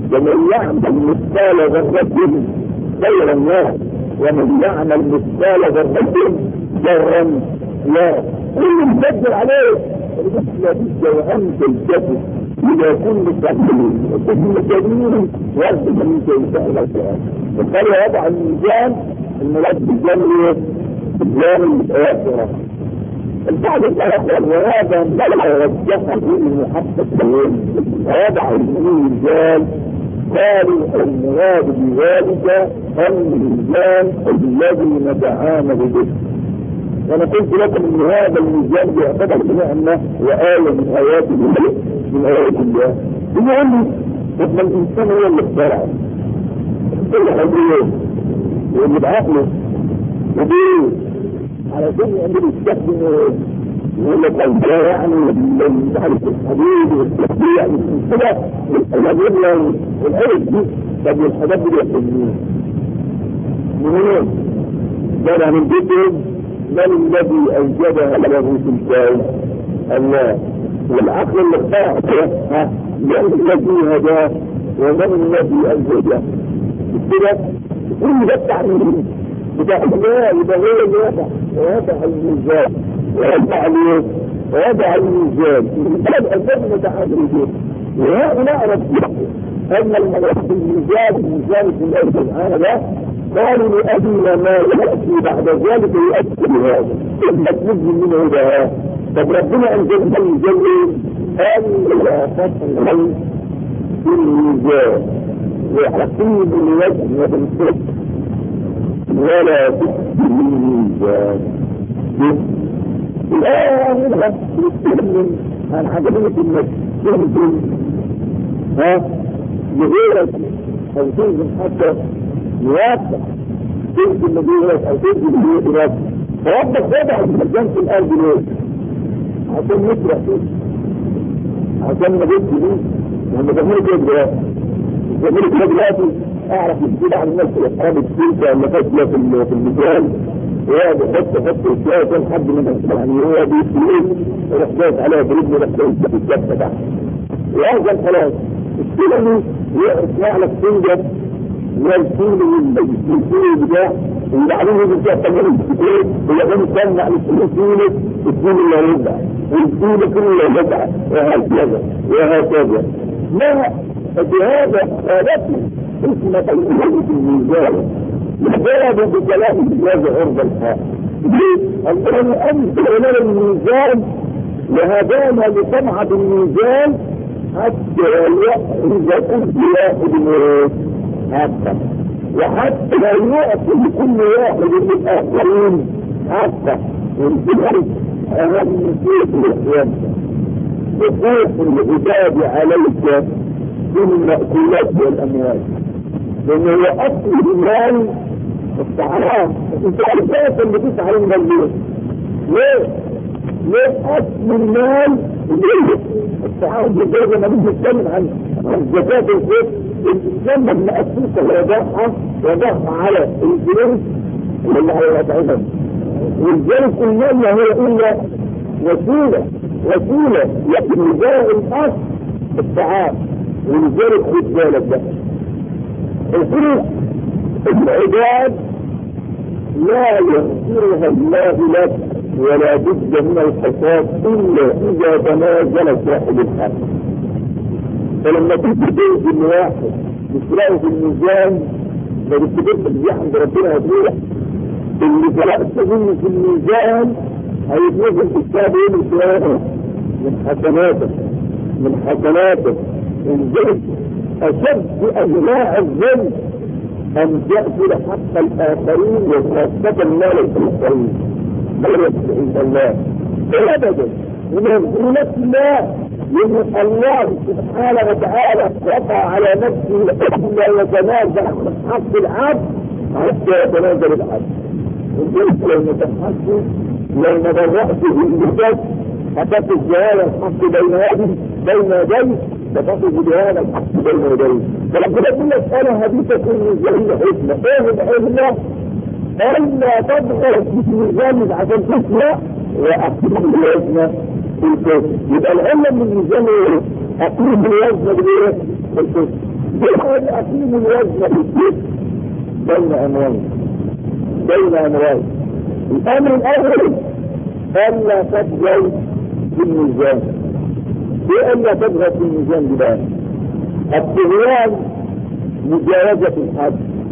ومن يعمل مثقال ذرة خيرا يره ومن يعمل مثقال ذرة شرا يره كل مجدر عليه لا بد وانت الجسد إذا كنت تحمل طفل كبير يرجع من شيء القرآن وقال وضع الميزان المراد بالجمع ميزان الآخرة البعض الآخر وهذا لا يوجه به محبة وضع الميزان قالوا المراد بذلك الميزان الذي نتعامل به وانا قلت لكم ان هذا الميزان بيعتبر بما انه وآية من ايات الله من ايات الله يقول لي طب ما الانسان هو اللي اخترع اخترع ايه واللي بعقله وديه علشان يعمل يستخدم يقول لك ده يعني مش عارف الحديد والتشبيع كده الادله والايه دي طب الحاجات دي بيحبوها منين؟ ده من بيتهم من الذي اوجدها له في الكون الله والعقل اللي اخترعه من الذي هداه ومن الذي اوجده كده كل ده بتاع مين؟ بتاع الله يبقى هو اللي وضع وضع الميزان وضع الايه؟ وضع الميزان هذا الفهم متعامل به وهؤلاء ربنا ان الميزان الميزان في الله سبحانه ده قالوا لأبينا ما يأتي بعد ذلك يؤثر هذا المطلوب منه ده طب ربنا أنزل من جل قال لا فتح الغيب في الميزان وحقيب الوجه وبالفكر ولا تكتب الميزان الآية هنا تتكلم عن عجبية المسجد ها لغيرك أو تنزل حتى يوافق تنزل لغيرك أو تنزل لغيرك فربك وضع المجان في القلب ليه؟ عشان نسرق فيه عشان ما جبت ليه؟ لما تعملوا كده دلوقتي تعملوا كده دلوقتي اعرف كده عن الناس اصحاب السلطه اللي فاتله في في المثال ويقعد يحط يحط الشيء كان حد من يعني هو بيسلم يروح جايب عليها برجله يروح جايب في الكفه تحت وهذا خلاص السنه دي يسمع لك تنجب والفيل والفيل بتاع وبعدين يجي فيها تمرين كتير ويقوم يسمع الفيل الفيل اللي هيرجع والفيل كله اللي هيرجع وهكذا وهكذا ما فبهذا قالتني اسمة الإله في الميزان يحجاب بكلام الله عرض الحال القرآن أنزل لنا الميزان وهدانا لصنعة الميزان حتى إذا كنت واحد حتى وحتى لا يعطي لكل واحد من الآخرين حتى وانتبه أهم شيء الإخوان حقوق العباد عليك من المأكولات والأموال لأنه هو أصل المال الطعام انت عارف اللي تسعى من الليل ليه؟ ليه أصل المال ليه؟ الطعام بالدرجة ما بيجي يتكلم عن عن زكاة الفطر الإسلام لما أسسها وضعها وضعها على الفلوس اللي على الأطعمة ولذلك المال ما هو إلا وسيلة وسيلة لكن جاء الأصل الطعام ولذلك خد بالك ده الفلوس العباد لا يغفرها الله لك ولا بد من الحساب الا اذا تنازل صاحب الحق فلما تيجي تنزل واحد تسرقه في الميزان ما بتجيبش دي عند ربنا هتروح اللي سرقت منه في الميزان هيتنزل في الكتاب يوم القيامه من حسناتك من حسناتك انزلت اشد انواع الظلم ان تاكل حق الاخرين وخاصه المال الاخرين بل عند الله ابدا ومن نفس الله لان الله سبحانه وتعالى وقع على نفسه الا يتنازع من حق العبد حتى يتنازل العبد وقلت لو نتحسن لو نبرأت بالجسد فتقف بهذا الحق بين يدي بين يدي فتقف بهذا الحق بين يدي فلما تقول لك انا هديتك الميزانية حكمة ايه الحكمة؟ الا تضغط في ميزانك عشان تسمع واقيم الوزن في الكفر يبقى العلة من الميزان ايه؟ اقيم الوزن بالايه؟ في الكفر بأن أقيم الوزن في الجسم بين أمرين بين أمرين الأمر الأول ألا تبغي في الميزان إيه ألا تبغي في الميزان بقى الطغيان مجاوزة الحد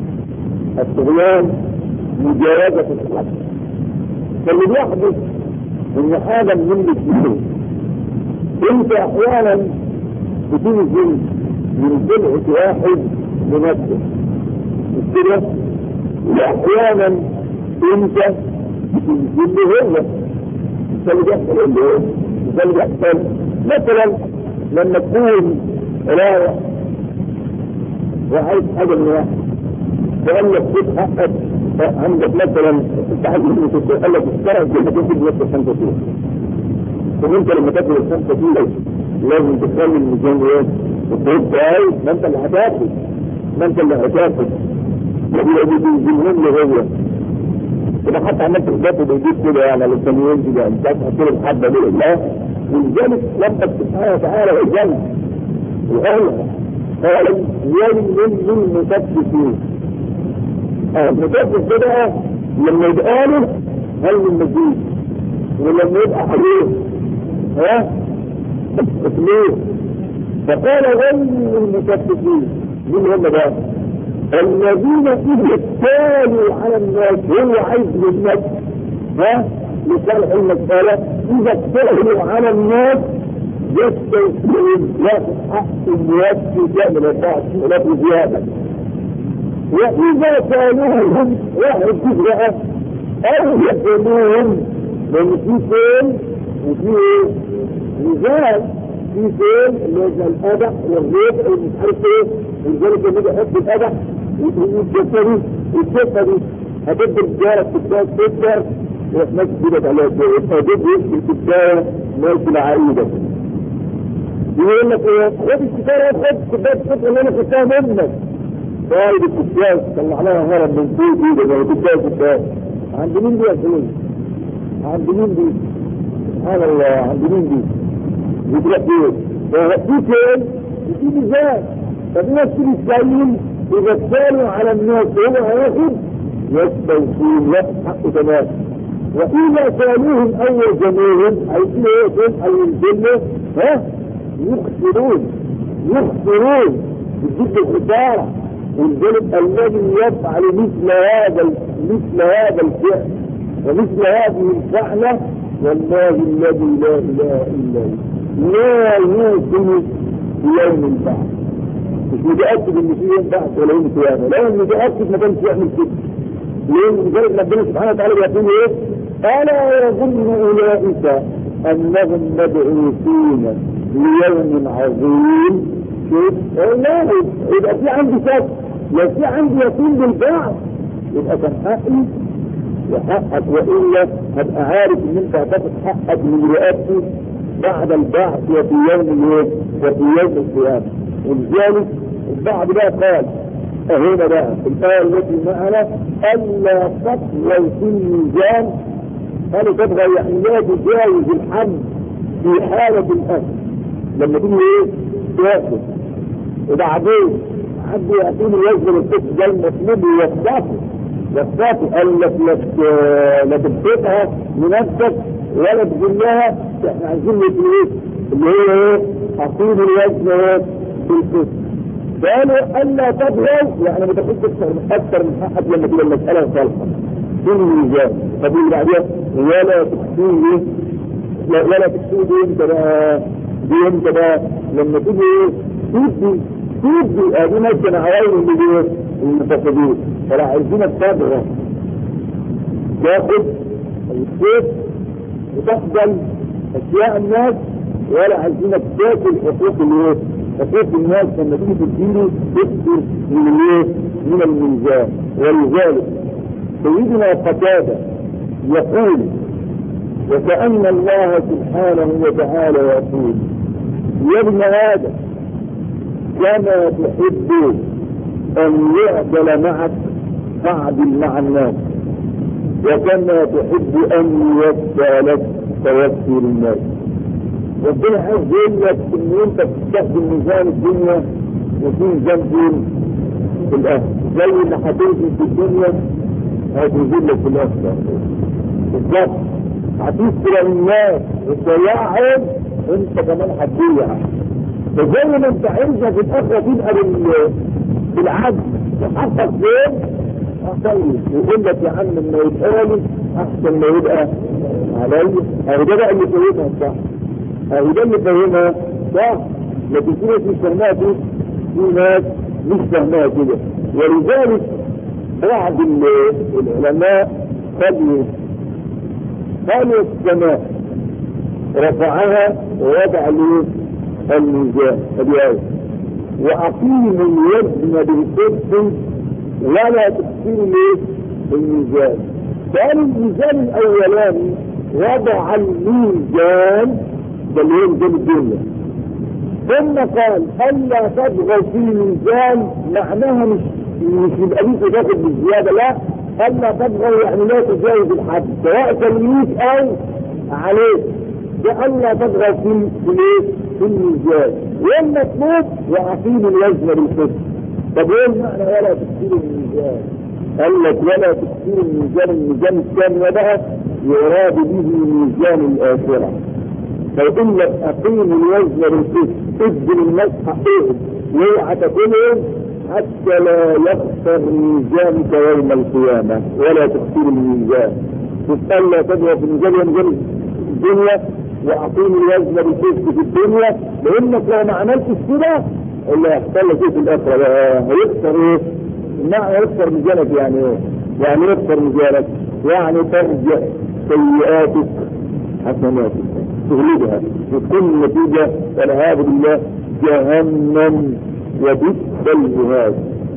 الطغيان مجاوزة الحد فاللي بيحدث ان حاجة من الاثنين انت احيانا بتنزل من ضلعة واحد لنفسه مش كده؟ واحيانا انت بتنزل له هو ده اللي بيحصل اللي هو ده اللي بيحصل مثلا لما تكون رايح وعايز حاجه من واحد فقال لك خد حقك عندك مثلا انت عايز منه تشتري قال لك اشتري كلمه تنتج نفس الخمسه كيلو ثم انت لما تاكل الخمسه كيلو لازم تخلي الميزان ايه؟ وترد كويس ما انت اللي هتاكل ما انت اللي هتاكل بيجيبهم له هو يبقى حتى عملت اثبات بايديك كده يعني لو كان ينزل يعني انت هتحط الحبه دي لا ولذلك ربك سبحانه وتعالى الجنه واهلها قال ويل للمكففين المكفف ده بقى لما يبقى له هل من مزيد ولما يبقى عليه ها ليه فقال ويل للمكففين مين هم بقى الذين اذا اكتالوا على الناس هو عايز للناس ها لصالح المسألة اذا اكتالوا على الناس يستوفون ياخذ حق الناس كامل البعض ولا زيادة وإذا كانوهم واحد كبرى أو يكونوهم لأن في فين وفي ميزان في فين اللي هو الأدع والريح ومش عارف إيه ولذلك لما يجي يحط الأدع والكفري والكفري هتبقى الجارة بتاعت تكبر يروح ماسك ايدك عليها كده يبقى جيب يمسك الكفاية ماسك العقيدة يقول لك ايه خد الكفاية خد كوباية الصفر اللي انا خدتها منك فايد الكفاية طلع لها هرب من فوق ايدك ولا كفاية كفاية عند مين دي يا سيدي؟ عند مين دي؟ سبحان الله عند مين دي؟ بتروح فين؟ في فين؟ في ميزان فالناس الاسرائيل اذا اكتالوا على الناس وهو هياخد يستوفون يحق تمام واذا كانوهم او جميلهم عايزين ايه او ينزلوا ها يخسرون يخسرون بجد الخساره ولذلك الذي يفعل مثل هذا مثل هذا الفعل ومثل هذه الفعله والله الذي لا اله الا هو لا يوقن بيوم البعث مش متاكد ان في يوم بعث ولا يوم قيامه لو متاكد ما كانش يعمل كده لان لذلك ربنا سبحانه وتعالى بيقول ايه؟ الا يظن اولئك انهم مبعوثون ليوم عظيم شوف والله يبقى في عندي شك لو في عندي يقين بالبعث يبقى كان حقي وحقك والا هبقى عارف ان انت هتاخد حقك من رقبتي بعد البعث وفي يوم الايه؟ وفي يوم القيامه ولذلك البعض بقى قال هنا بقى الآية التي معنا ألا تطغوا في الميزان قالوا تبغى يعني لا تجاوز الحد في حالة الأكل لما تيجي إيه؟ تاكل وبعدين حد يعطيني الوزن الطفل ده المطلوب يوقفه يوقفه قال لك لا تبسطها لنفسك ولا تقول احنا عايزين ايه اللي هي ايه؟ اقيم الوزن ايه؟ بالقسط قالوا الا تبغوا يعني ما تاخدش اكثر من اكثر من حقك لما تبقى المساله صالحه في الميزان طب اللي بعديها ولا تكسوه ولا تكسوه دي امتى بقى دي امتى بقى لما تيجي تدي تدي ادي مثلا عوائل اللي دي المتفقين فلا عايزينك تبغى تاخد السيف وتقبل اشياء الناس ولا عايزينك تاكل حقوق الايه؟ حقوق الناس لما تيجي تديله تكثر من الايه؟ من الميزان ولذلك سيدنا قتاده يقول وكأن الله سبحانه وتعالى يقول يا ابن آدم كما تحب أن يعدل معك فاعدل مع الناس وكما تحب أن يوفى لك فوفي للناس ربنا عايز يقول لك ان انت بتستخدم ميزان الدنيا وفي ميزان فين؟ في الاخر زي اللي هتنزل في الدنيا هتنزل لك في الاخر بالظبط هتسرق الناس وتضيعهم انت كمان هتضيع فزي ما انت عايزها في الاخره تبقى بال- بالعدل وحقك فين؟ طيب يقول لك يا عم لما يبقى لي احسن ما يبقى عليا اهو ده بقى اللي فاهمها صح اهو ده اللي فاهمها صح لكن في ناس مش فاهمها كده في ناس مش فاهمها كده ولذلك بعض ال- العلماء قالوا قالوا السماء رفعها ووضع له الميزان الآية وأقيموا الوزن بالقسط ولا تكسروا ليه الميزان كان الميزان الأولاني وضع الميزان ده اللي هو ميزان الدنيا ثم قال ألا تبغوا في الميزان معناها مش مش يبقى ليك تاخد بالزيادة لا ألا تبغوا يعني لا تجاوز الحد سواء تلميذ أو عليك ده ألا تبغوا في في الايه؟ في الميزان والمطلوب وأقيموا الوزن بالقسط طب ايه المعنى ولا تكسير الميزان؟ قال لك ولا تكسير الميزان الميزان الثاني بقى يراد به ميزان الآخرة فيقول لك أقيم الوزن بالقسط ادي للناس حقهم واوعى تاكلهم حتى لا يخسر ميزانك يوم القيامة ولا تكسير الميزان تسأل لا تدعو في الميزان يوم الدنيا وأقيم الوزن بالقسط في الدنيا لأنك لو ما عملتش كده اللي هيحصل لك ايه في الاخره بقى هيكسر ايه؟ معنى يكسر ميزانك يعني ايه؟ يعني يكسر ميزانك يعني ترجع سيئاتك حسناتك تغلبها وتكون النتيجه والعياذ بالله جهنم وبئس المهاد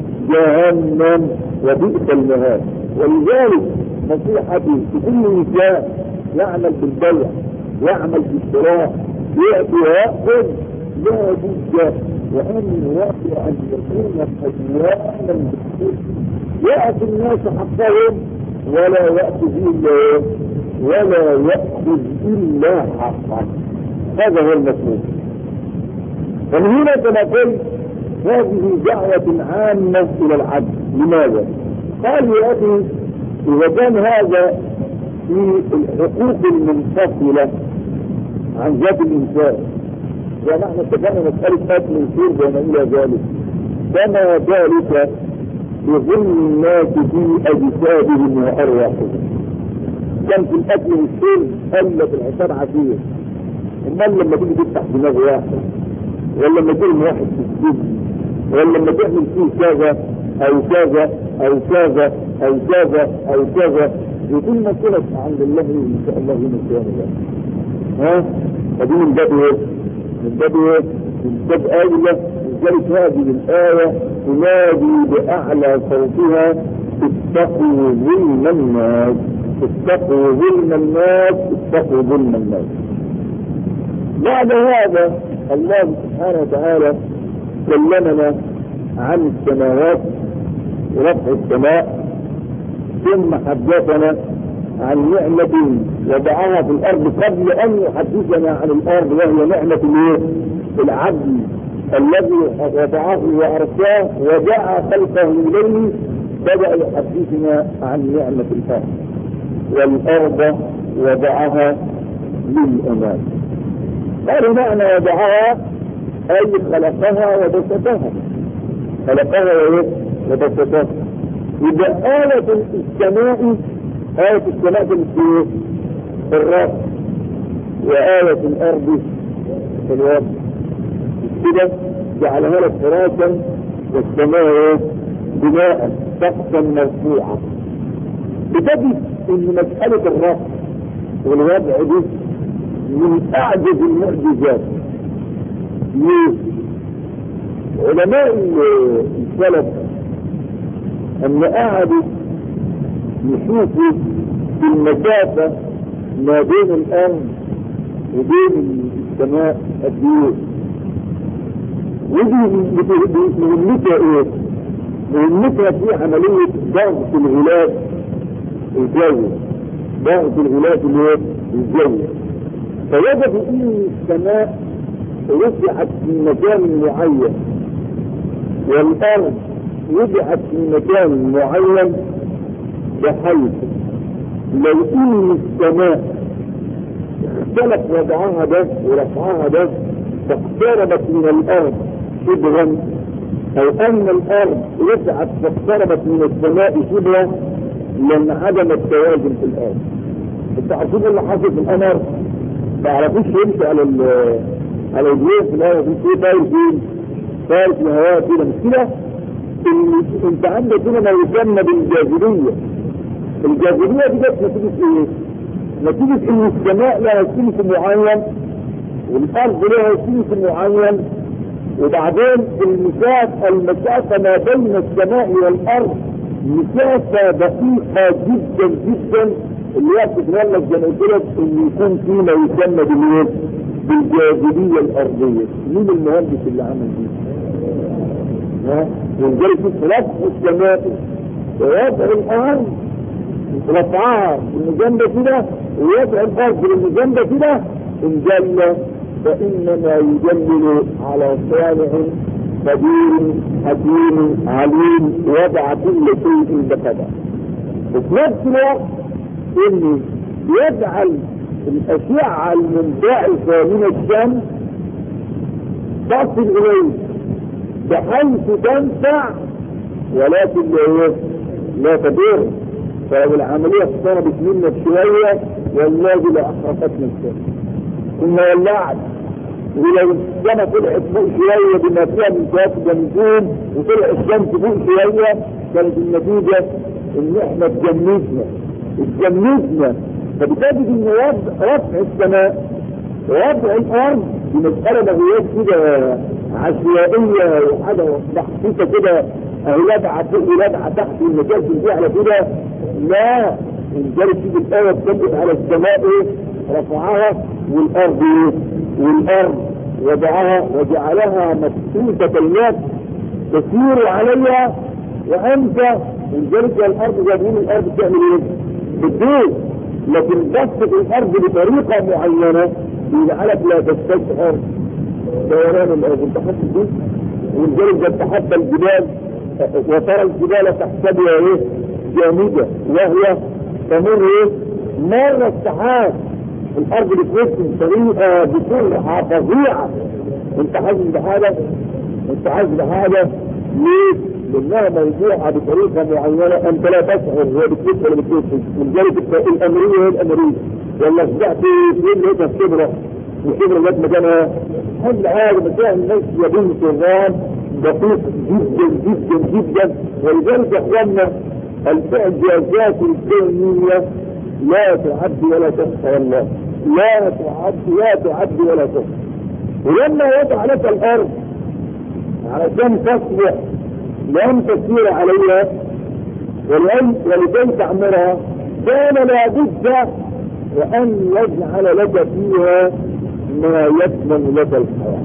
جهنم وبئس المهاد ولذلك نصيحتي لكل انسان يعمل بالبيع يعمل بالشراء ياتي وياخذ لا بد وأن يوافق أن يكون حيوانا يأتي الناس حقهم ولا يأتي إلا ولا يأخذ إلا حقه هذا هو المطلوب ومن هنا كما قلت هذه دعوة عامة إلى العدل لماذا؟ قال يا أخي إذا كان هذا في الحقوق المنفصلة عن ذات الإنسان ونحن اتفقنا مسألة قتل الكير وما إلى ذلك كما ذلك يظن الناس في أجسادهم وأرواحهم كان في الأكل والشرب قلت العشار عشير امال لما تيجي تفتح دماغ واحد ولا لما ترمي واحد في السجن ولا لما تعمل فيه كذا او كذا او كذا او كذا او كذا يكون مسألة عند الله ان شاء الله يوم القيامة ها فدي من باب ايه؟ من باب ايه؟ من باب آية لذلك هذه الآية تنادي بأعلى صوتها اتقوا ظلم الناس اتقوا ظلم الناس اتقوا ظلم الناس بعد هذا الله سبحانه وتعالى كلمنا عن السماوات ورفع السماء ثم حدثنا عن نعمة وضعها في الأرض قبل أن يحدثنا عن الأرض وهي نعمة الايه؟ العدل الذي وضعه وأرساه ودعا خلقه إليه بدأ يحدثنا عن نعمة الأرض والأرض وضعها للأمان قال معنى وضعها أي خلقها وبسطها خلقها وإيه؟ وبسطها يبقى آية السماء آية السماء في الرأس وآية الأرض في الوضع كده جعلها لك فراشا والسماء بناء سقفا مرفوعا بتجد ان مسألة الرفع والوضع دي من اعجب المعجزات ليه؟ علماء السلف ان قعدوا يشوفوا المسافة ما بين الارض وبين السماء قد ايه ودي مهمتها ايه؟ مهمتها في عملية ضغط الغلاف الجوي ضغط الغلاف اللي هو الجوي فوجدوا ان السماء وسعت في مكان معين والارض وضعت في مكان معين بحيث لو ان السماء اختلف وضعها ده ورفعها ده فاقتربت من الارض شبرا او ان الارض وسعت فاقتربت من السماء شبرا لانعدم التوازن في الارض انت عارفين اللي حصل في القمر ما تعرفوش يمشي على ال على الجيش في الهواء في ايه طاير فين؟ طاير في الهواء كده مش كده؟ انت عندك هنا ما يسمى بالجاذبيه الجاذبيه دي جت نتيجه ايه؟ نتيجه ان السماء لها سلك معين والارض لها سلك معين وبعدين المسافه المسافه ما بين السماء والارض مسافه دقيقه جدا جدا اللي هي بتتولد زي ما قلت لك ان يكون في ما يسمى بالايه؟ بالجاذبيه الارضيه مين المهندس اللي عمل دي؟ ها؟ ولذلك رفع السماء ووضع الارض رفعها المجنبه كده ويضع الارض للمجنبه كده ان جل فانما يجلل على صانع قدير حكيم عليم وضع كل شيء بقدر وفي نفس الوقت ان يجعل الاشعه المنبعثه من الشمس تصل اليه بحيث تنفع ولكن لا لا تضر فلو العمليه اقتربت منك شويه والله لاحرقتنا الشمس ثم ولعت ولو السماء طلعت فوق شويه بما فيها من كواكب النجوم وطلع الشمس فوق شويه كانت النتيجه ان احنا اتجمدنا اتجمدنا فبتجد ان وضع رفع السماء ووضع الارض دي مساله مغيات كده عشوائيه وحاجه محطوطه كده اهي لدعه فوق ولدعه تحت والمكان دي على كده لا الجاري تيجي الايه تثبت على السماء ايه رفعها والارض ايه والارض وضعها وجعلها مبسوطه اليد تسير عليها وانت ولذلك الارض جايبين الارض تعمل ايه؟ بتدوس لكن بسط الارض بطريقه معينه يجعلك لا تستشعر دوران الارض انت حاسس بيه؟ ولذلك تتحدى الجبال وترى الجبال تحسبها ايه؟ جامده وهي تمر ايه؟ مر السحاب الارض بتلف بطريقه بسرعه فظيعه انت حاسس بحاجه؟ انت حاسس بحاجه؟ ليه؟ لانها موضوعه بطريقه معينه انت لا تشعر هي بتلف ولا بتلف ولذلك الامريه هي الامريه ولا رجعت فين لقيتها في كبره وكبره جت مكانها كل حاجه بتلاقي الناس يا بنت الرام دقيق جدا جدا جدا ولذلك يا اخواننا الاعجازات الكونيه لا تعد ولا تحصى والله لا تعد لا تعد ولا تحصى ولما وضع لك الارض علشان تصلح لأن تسير عليها ولأن ولكي تعمرها كان لابد وأن يجعل لك فيها ما يضمن لك الحياة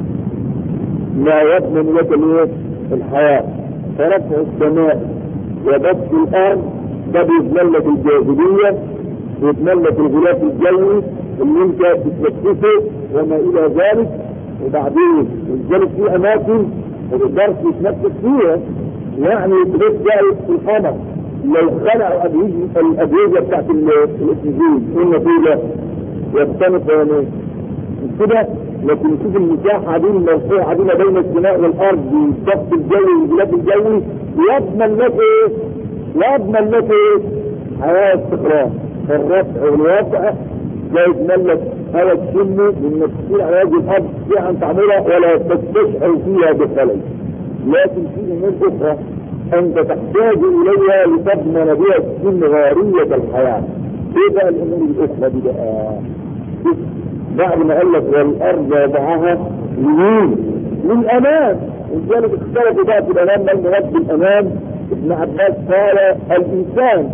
ما يضمن لك الايه؟ الحياة فرفع السماء وبث الأرض ده بيضمن لك الجاذبية بيضمن لك الغلاف الجوي اللي انت بتلبسه وما إلى ذلك وبعدين ولذلك في أماكن ما تقدرش تتنفس فيها يعني تبص بقى في القمر لو خلعوا الأجهزة بتاعت الأكسجين ايه النتيجة؟ يختنق ويموت كده لكن شوف المساحة دي المرفوعة دي ما بين السماء والأرض الضغط الجوي والغلاف الجوي يضمن لك إيه؟ يضمن لك إيه؟ حياة استقرار الرفع والوضع لا يضمن لك هواء تشمه انك تسير على وجه الارض فيها ان تعملها ولا تستشعر فيها بخلل لكن في امور اخرى انت تحتاج اليها لتضمن بها استمرارية الحياة ايه بقى الامور الاخرى دي بقى بعد ما قال لك والارض وضعها لمين للامام ولذلك اختلفوا بقى في الامام من مراد بالامام ابن عباس قال الانسان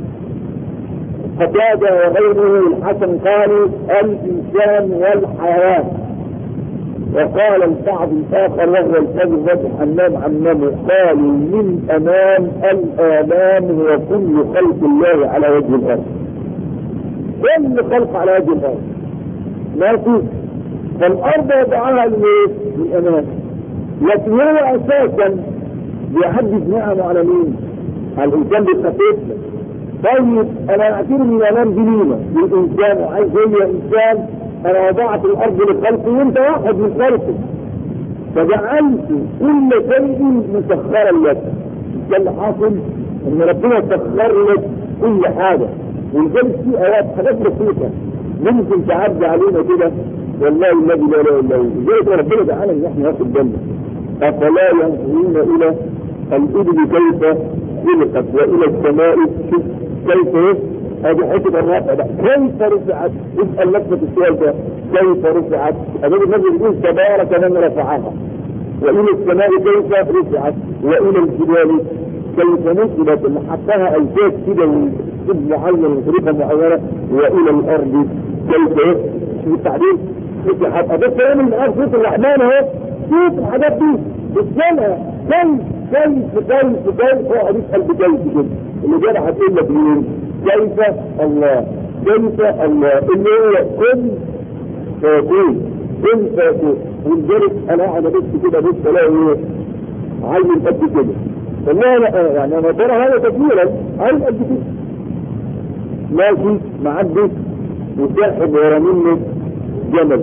قتادة وغيره الحسن قالوا الإنسان والحيوان وقال البعض الآخر وهو الذي رجح حمام عمامه قالوا من أمام الآلام هو كل خلق الله على وجه الأرض كل خلق على وجه الأرض ماشي فالأرض وضعها للأمام لكن هو أساسا بيحدد نعمه على مين؟ على الانسان بيخففها طيب انا اعتبر ان الامان دي لينا للانسان وعايز يقول يا انسان انا وضعت الارض لخلقي وانت واحد من خلقي فجعلت كل شيء مسخرا لك ده اللي حاصل ان ربنا سخر لك كل حاجه ولذلك في ايات حاجات بسيطه ممكن تعدي علينا كده والله الذي لا اله الا هو لذلك ربنا تعالى ان احنا ناخد بالنا افلا ينظرون الى الابل كيف خلقت والى السماء كيف ايه؟ هذه حته الرفع ده كيف رفعت؟ اسال نفسك السؤال ده كيف رفعت؟ امام النبي يقول تبارك من رفعها والى السماء كيف رفعت؟ والى الجبال كيف نصبت اللي حطها الفات كده وسب معين وطريقه معينه والى الارض كيف ايه؟ شوف التعبير فتحت ده كلام من الارض صوت الرحمن اهو شوف الحاجات دي اسالها كيف كيف كيف كيف اقعد اسال بكيف كده اللي جاي هتقول لك مين؟ كيف الله كيف الله اللي هو كن فيكون كن فيكون ولذلك انا قاعد ابص كده بص الاقي ايه؟ عين قد كده والله لا يعني انا ترى هذا تكبيرا عين قد كده ماشي معدي وساحب ورا منه جمل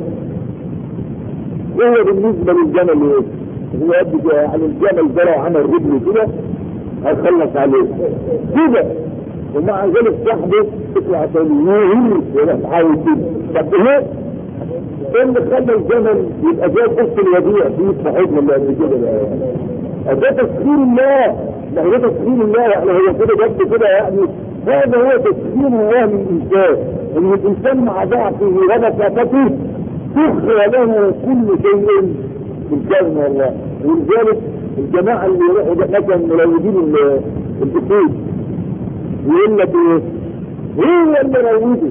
وهو بالنسبه للجمل ايه؟ هو قد كده يعني الجمل ده لو عمل رجله كده هيخلص عليه كده ومع ذلك صاحبه يطلع تاني ولا حاول كده طب ايه؟ ايه اللي خلى الجمل يبقى زي قصه الوديع في صاحبنا اللي قبل كده ده ده تسخير الله ده هو تسخير الله يعني هو كده جد كده يعني هذا هو تسخير الله للانسان ان الانسان مع ضعفه ونفسته سخر له كل شيء من كون الله ولذلك الجماعه اللي يروحوا مثلا مروجين البسيط يقول لك ايه؟ هو اللي روده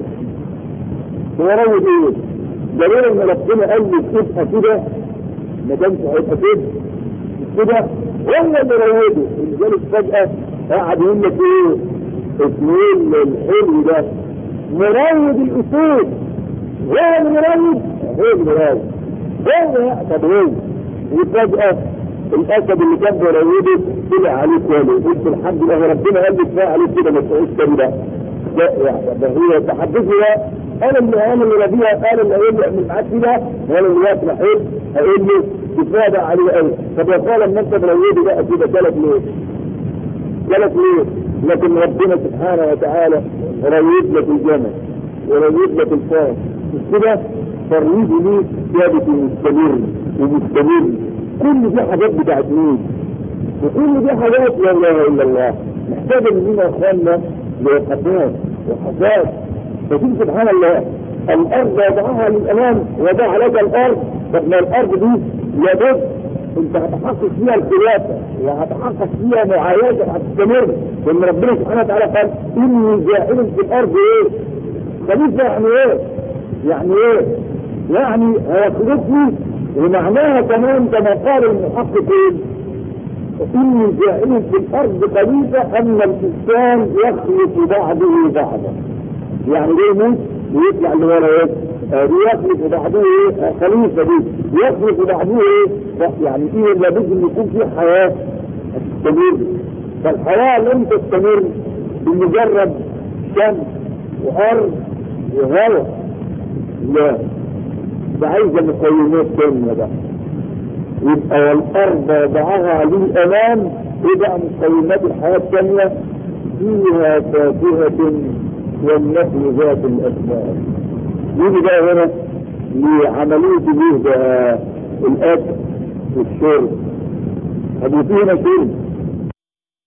هو روج ايه؟ ده غير ان ربنا قال لي تبقى كده ما كانش هيبقى كده كده هو اللي روده ولذلك فجاه قاعد يقول لك ايه؟ اسمه الحلو ده مروج الاصول هو اللي مروج هو اللي مروج هو طب هو وفجاه الاسد اللي كان بيروده طلع عليه تاني قلت الحمد لله ربنا قال لي كفايه عليه كده ما تقولش تاني بقى لا يعني هي تحدثها انا اللي انا اللي ربيها انا اللي هقول له اعمل معاك كده وانا اللي واقف حيل هقول له كفايه بقى عليه قوي طب يا ترى لما انت مروده بقى كده ثلاث ليه؟ ثلاث ليه؟ لكن ربنا سبحانه وتعالى رويد لك الجمل ورويد لك الفار مش كده؟ ترويج ليه ثابت ومستمر ومستمر كل دي حاجات بتاعت مين؟ وكل دي حاجات لا اله الا الله محتاجه مننا يا اخواننا لوقفات وحساب فشوف سبحان الله الارض وضعها للامام وضع لك الارض طب ما الارض دي لابد انت هتحقق فيها الخلافه وهتحقق فيها معايشه هتستمر لان ربنا سبحانه وتعالى قال اني جاعل في الارض ايه؟ خليفه يعني ايه؟ يعني ايه؟ يعني هيخلفني ومعناها كمان كما قال المحققين اني جاعل في الارض خليفه ان الانسان يخلف بعضه بعضا يعني ايه يموت ويطلع اللي ورا ايه؟ آه يخلف بعضه ايه؟ آه خليفه دي يخلف بعضه ايه؟ يعني ايه لابد ان يكون في حياه تستمر فالحياه لم تستمر بمجرد شمس وارض وهواء لا ده عايزه مقومات ثانيه بقى يبقى والارض وضعها للامام يبقى مقومات الحياه الثانيه فيها فاكهه والنخل ذات الاسماء يجي بقى هنا لعمليه الايه بقى الاكل والشرب طب وفي هنا شرب